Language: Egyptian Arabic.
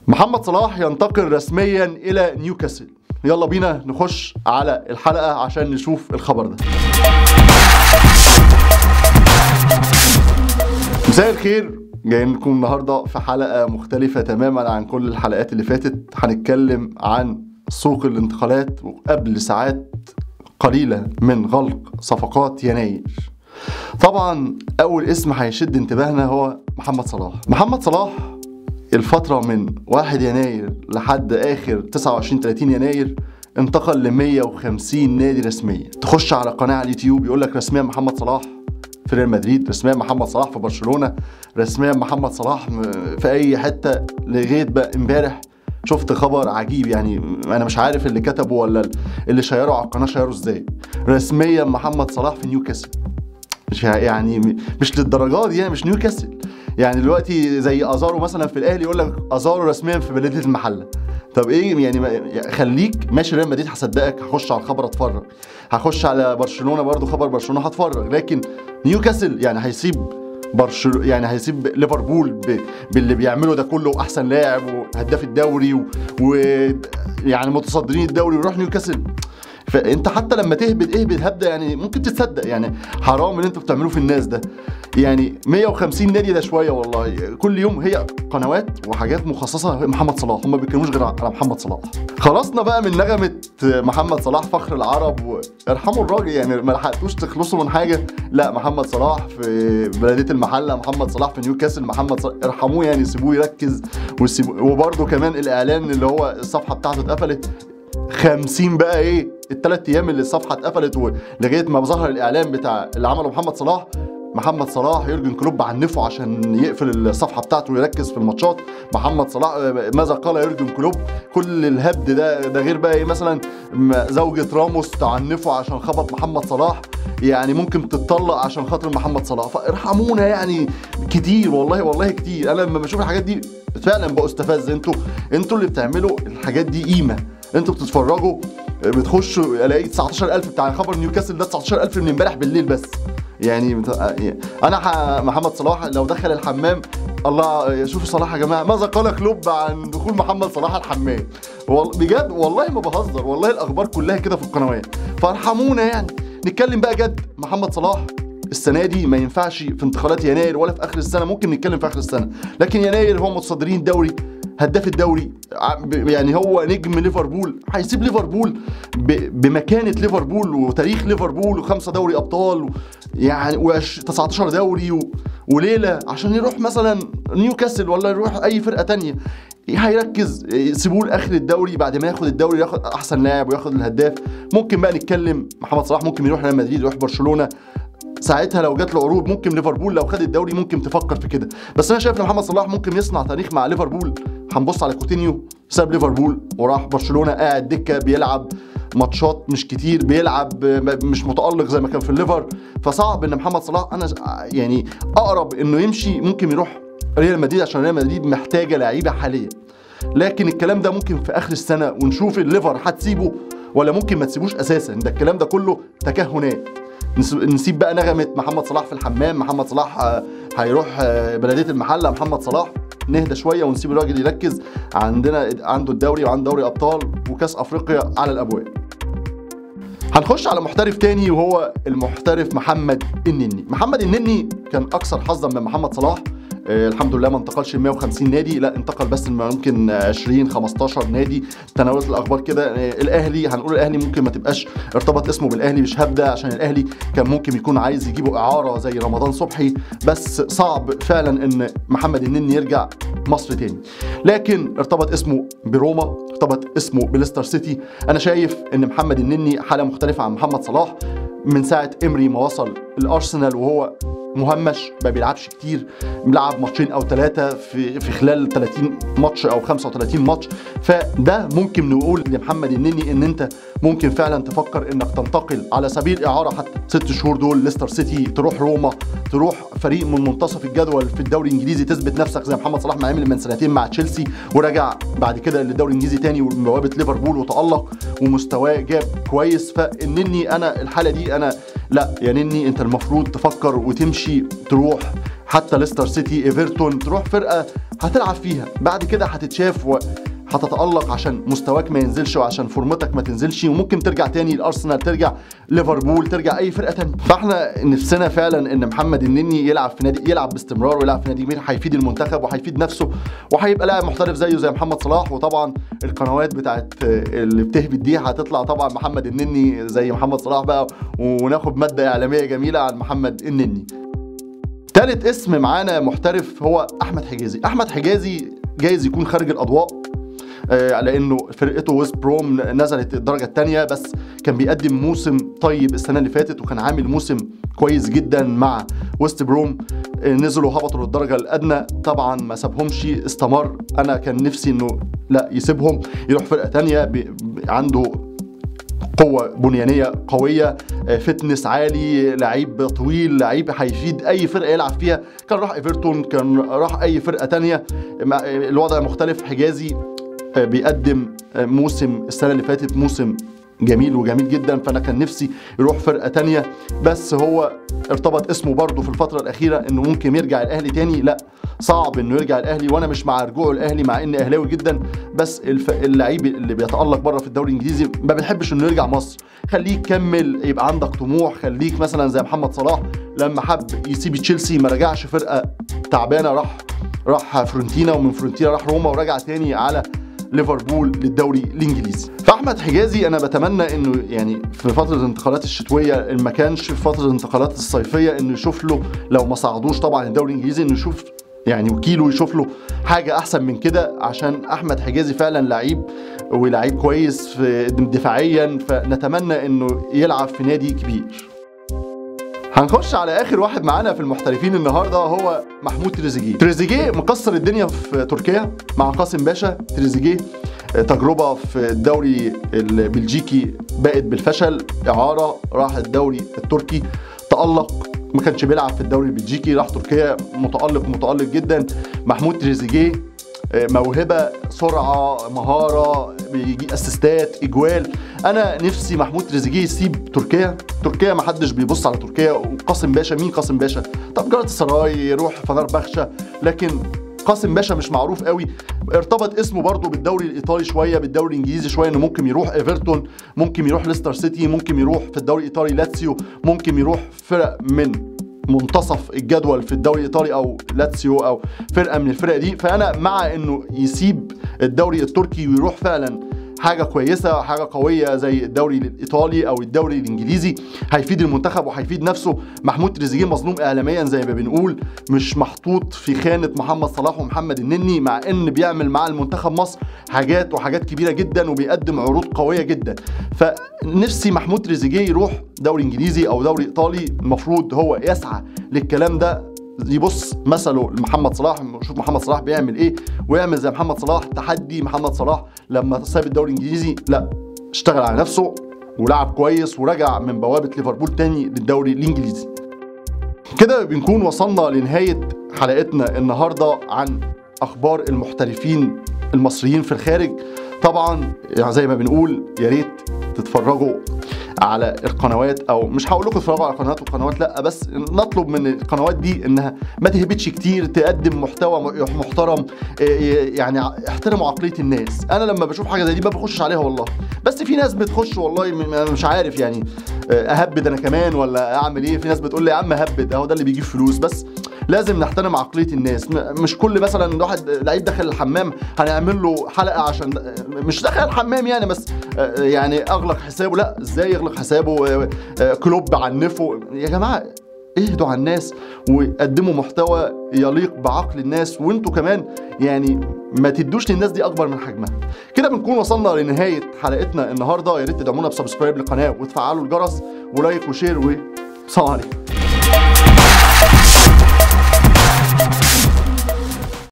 محمد صلاح ينتقل رسميا الى نيوكاسل يلا بينا نخش على الحلقه عشان نشوف الخبر ده مساء الخير جايين لكم النهارده في حلقه مختلفه تماما عن كل الحلقات اللي فاتت هنتكلم عن سوق الانتقالات وقبل ساعات قليله من غلق صفقات يناير طبعا اول اسم هيشد انتباهنا هو محمد صلاح محمد صلاح الفتره من 1 يناير لحد اخر 29 30 يناير انتقل ل 150 نادي رسميا تخش على قناه على اليوتيوب يقول لك رسميا محمد صلاح في ريال مدريد رسميا محمد صلاح في برشلونه رسميا محمد صلاح م- في اي حته لغايه بقى امبارح شفت خبر عجيب يعني انا مش عارف اللي كتبه ولا اللي شيره على القناه شيره ازاي رسميا محمد صلاح في نيوكاسل مش يعني مش للدرجات دي يعني مش نيوكاسل يعني دلوقتي زي ازارو مثلا في الاهلي يقول لك ازارو رسميا في بلديه المحله طب ايه يعني ما- يعني خليك ماشي ريال مدريد هصدقك هخش على الخبر اتفرج هخش على برشلونه برضو خبر برشلونه هتفرج لكن نيوكاسل يعني هيسيب برشلونه يعني هيسيب ليفربول ب... باللي بيعمله ده كله احسن لاعب وهداف الدوري و... و... يعني متصدرين الدوري ويروح نيوكاسل فانت حتى لما تهبد اهبد هبده يعني ممكن تتصدق يعني حرام اللي انتوا بتعملوه في الناس ده يعني 150 نادي ده شويه والله كل يوم هي قنوات وحاجات مخصصه محمد صلاح هم ما بيتكلموش غير على محمد صلاح خلصنا بقى من نغمه محمد صلاح فخر العرب وارحموا الراجل يعني ما لحقتوش تخلصوا من حاجه لا محمد صلاح في بلديه المحله محمد صلاح في نيوكاسل محمد صلاح ارحموه يعني سيبوه يركز وسيبوه وبرده كمان الاعلان اللي هو الصفحه بتاعته اتقفلت 50 بقى ايه الثلاث ايام اللي الصفحه اتقفلت ولغايه ما ظهر الاعلان بتاع اللي عمله محمد صلاح محمد صلاح يورجن كلوب عنفه عشان يقفل الصفحه بتاعته ويركز في الماتشات محمد صلاح ماذا قال يورجن كلوب كل الهبد ده ده غير بقى ايه مثلا م- زوجة راموس تعنفه عشان خبط محمد صلاح يعني ممكن تتطلق عشان خاطر محمد صلاح فارحمونا يعني كتير والله والله كتير انا لما بشوف الحاجات دي فعلا بستفز انتوا انتوا اللي بتعملوا الحاجات دي قيمه انتوا بتتفرجوا بتخشوا الاقي 19000 بتاع خبر نيوكاسل ده 19000 من امبارح بالليل بس يعني بت- انا ح- محمد صلاح لو دخل الحمام الله شوفوا صلاح يا جماعه ماذا قال كلوب عن دخول محمد صلاح الحمام وال- بجد والله ما بهزر والله الاخبار كلها كده في القنوات فارحمونا يعني نتكلم بقى جد محمد صلاح السنه دي ما ينفعش في انتقالات يناير ولا في اخر السنه ممكن نتكلم في اخر السنه لكن يناير هو متصدرين الدوري هداف الدوري ع- ب- يعني هو نجم ليفربول هيسيب ليفربول ب- بمكانه ليفربول وتاريخ ليفربول وخمسه دوري ابطال و- يعني وعش- 19 دوري و- وليله عشان يروح مثلا نيوكاسل ولا يروح اي فرقه تانية هيركز سيبوه لاخر الدوري بعد ما ياخد الدوري ياخد احسن لاعب وياخد الهداف ممكن بقى نتكلم محمد صلاح ممكن يروح ريال مدريد يروح برشلونه ساعتها لو جات له عروض ممكن ليفربول لو خد الدوري ممكن تفكر في كده بس انا شايف ان محمد صلاح ممكن يصنع تاريخ مع ليفربول هنبص على كوتينيو ساب ليفربول وراح برشلونه قاعد دكه بيلعب ماتشات مش كتير بيلعب م- مش متالق زي ما كان في الليفر فصعب ان محمد صلاح انا يعني اقرب انه يمشي ممكن يروح ريال مدريد عشان ريال مدريد محتاجه لعيبه حاليا لكن الكلام ده ممكن في اخر السنه ونشوف الليفر هتسيبه ولا ممكن ما تسيبوش اساسا ده الكلام ده كله تكهنات نس- نسيب بقى نغمه محمد صلاح في الحمام محمد صلاح آه، هيروح آه، بلديه المحله محمد صلاح نهدى شويه ونسيب الراجل يركز عندنا عنده الدوري وعنده دوري ابطال وكاس افريقيا على الابواب هنخش على محترف تاني وهو المحترف محمد النني محمد النني كان اكثر حظا من محمد صلاح آه، الحمد لله ما انتقلش ل 150 نادي لا انتقل بس ممكن 20 15 نادي تناولت الاخبار كده آه، الاهلي هنقول الاهلي ممكن ما تبقاش ارتبط اسمه بالاهلي مش هبدا عشان الاهلي كان ممكن يكون عايز يجيبه اعاره زي رمضان صبحي بس صعب فعلا ان محمد النني يرجع مصر تاني لكن ارتبط اسمه بروما ارتبط اسمه بليستر سيتي انا شايف ان محمد النني حاله مختلفه عن محمد صلاح من ساعه امري ما وصل الارسنال وهو مهمش ما بيلعبش كتير لعب ماتشين او ثلاثه في في خلال 30 ماتش او 35 ماتش فده ممكن نقول لمحمد النني ان انت ممكن فعلا تفكر انك تنتقل على سبيل اعاره حتى ست شهور دول ليستر سيتي تروح روما تروح فريق من منتصف الجدول في الدوري الانجليزي تثبت نفسك زي محمد صلاح ما عمل من سنتين مع تشيلسي ورجع بعد كده للدوري الانجليزي تاني ومن بوابه ليفربول وتالق ومستواه جاب كويس فانني انا الحاله دي انا لا يا نني انت المفروض تفكر وتمشي تروح حتى ليستر سيتي ايفرتون تروح فرقه هتلعب فيها بعد كده هتتشاف و... هتتألق عشان مستواك ما ينزلش وعشان فورمتك ما تنزلش وممكن ترجع تاني الارسنال ترجع ليفربول ترجع اي فرقه تانية فاحنا نفسنا فعلا ان محمد النني يلعب في نادي يلعب باستمرار ويلعب في نادي كبير هيفيد المنتخب وهيفيد نفسه وهيبقى لاعب محترف زيه زي محمد صلاح وطبعا القنوات بتاعت اللي بتهبط دي هتطلع طبعا محمد النني زي محمد صلاح بقى وناخد ماده اعلاميه جميله عن محمد النني تالت اسم معانا محترف هو احمد حجازي احمد حجازي جايز يكون خارج الاضواء آه، لانه فرقته ويست بروم نزلت الدرجه الثانيه بس كان بيقدم موسم طيب السنه اللي فاتت وكان عامل موسم كويس جدا مع ويست بروم آه، نزلوا هبطوا للدرجه الادنى طبعا ما سابهمش استمر انا كان نفسي انه لا يسيبهم يروح فرقه ثانيه بي- عنده قوة بنيانية قوية آه، فتنس عالي لعيب طويل لعيب هيفيد أي فرقة يلعب فيها كان راح ايفرتون كان راح أي فرقة تانية مع- الوضع مختلف حجازي آه، بيقدم آه، موسم السنة اللي فاتت موسم جميل وجميل جدا فانا كان نفسي يروح فرقه تانية بس هو ارتبط اسمه برضه في الفتره الاخيره انه ممكن يرجع الاهلي تاني لا صعب انه يرجع الاهلي وانا مش مع رجوعه الاهلي مع اني اهلاوي جدا بس الف... اللعيب اللي بيتالق بره في الدوري الانجليزي ما بنحبش انه يرجع مصر خليه يكمل يبقى عندك طموح خليك مثلا زي محمد صلاح لما حب يسيب تشيلسي ما رجعش فرقه تعبانه راح راح فرونتينا ومن فرونتينا راح روما ورجع تاني على ليفربول للدوري الانجليزي فاحمد حجازي انا بتمنى انه يعني في فتره الانتقالات الشتويه إن ما كانش في فتره الانتقالات الصيفيه انه يشوف له لو ما صعدوش طبعا الدوري الانجليزي انه يشوف يعني وكيله يشوف له حاجه احسن من كده عشان احمد حجازي فعلا لعيب ولعيب كويس في دفاعيا فنتمنى انه يلعب في نادي كبير هنخش على اخر واحد معانا في المحترفين النهارده هو محمود تريزيجيه تريزيجيه مكسر الدنيا في تركيا مع قاسم باشا تريزيجيه تجربه في الدوري البلجيكي بقت بالفشل اعاره راح الدوري التركي تالق ما كانش بيلعب في الدوري البلجيكي راح تركيا متالق متالق جدا محمود تريزيجيه موهبه سرعه مهاره بيجي اسيستات اجوال انا نفسي محمود تريزيجيه يسيب تركيا تركيا ما حدش بيبص على تركيا وقاسم باشا مين قاسم باشا طب جارة السراي يروح فنار بخشة لكن قاسم باشا مش معروف قوي ارتبط اسمه برضه بالدوري الايطالي شويه بالدوري الانجليزي شويه انه ممكن يروح ايفرتون ممكن يروح ليستر سيتي ممكن يروح في الدوري الايطالي لاتسيو ممكن يروح فرق من منتصف الجدول في الدوري الايطالي او لاتسيو او فرقه من الفرق دي فانا مع انه يسيب الدوري التركي ويروح فعلا حاجه كويسه حاجه قويه زي الدوري الايطالي او الدوري الانجليزي هيفيد المنتخب وهيفيد نفسه محمود تريزيجيه مظلوم اعلاميا زي ما بنقول مش محطوط في خانه محمد صلاح ومحمد النني مع ان بيعمل مع المنتخب مصر حاجات وحاجات كبيره جدا وبيقدم عروض قويه جدا فنفسي محمود تريزيجيه يروح دوري انجليزي او دوري ايطالي المفروض هو يسعى للكلام ده يبص مثله لمحمد صلاح شوف محمد صلاح بيعمل ايه ويعمل زي محمد صلاح تحدي محمد صلاح لما ساب الدوري الانجليزي لا اشتغل على نفسه ولعب كويس ورجع من بوابه ليفربول تاني للدوري الانجليزي كده بنكون وصلنا لنهايه حلقتنا النهارده عن اخبار المحترفين المصريين في الخارج طبعا يعني زي ما بنقول يا ريت تتفرجوا على القنوات او مش هقول لكم تتفرجوا على قنوات وقنوات لا بس نطلب من القنوات دي انها ما تهبطش كتير تقدم محتوى محترم إيه يعني احترموا عقليه الناس انا لما بشوف حاجه زي دي ما بخش عليها والله بس في ناس بتخش والله م- انا مش عارف يعني اهبد انا كمان ولا اعمل ايه في ناس بتقول لي يا عم هبد اهو ده اللي بيجيب فلوس بس لازم نحترم عقليه الناس م- مش كل مثلا واحد لعيب دخل الحمام هنعمل له حلقه عشان مش دخل الحمام يعني بس آه، يعني اغلق حسابه لا ازاي يغلق حسابه آه، آه، كلوب عنفه يا جماعه اهدوا على الناس وقدموا محتوى يليق بعقل الناس وانتوا كمان يعني ما تدوش للناس دي اكبر من حجمها كده بنكون وصلنا لنهايه حلقتنا النهارده يا ريت تدعمونا بسبسكرايب للقناه وتفعلوا الجرس ولايك وشير وسلام عليكم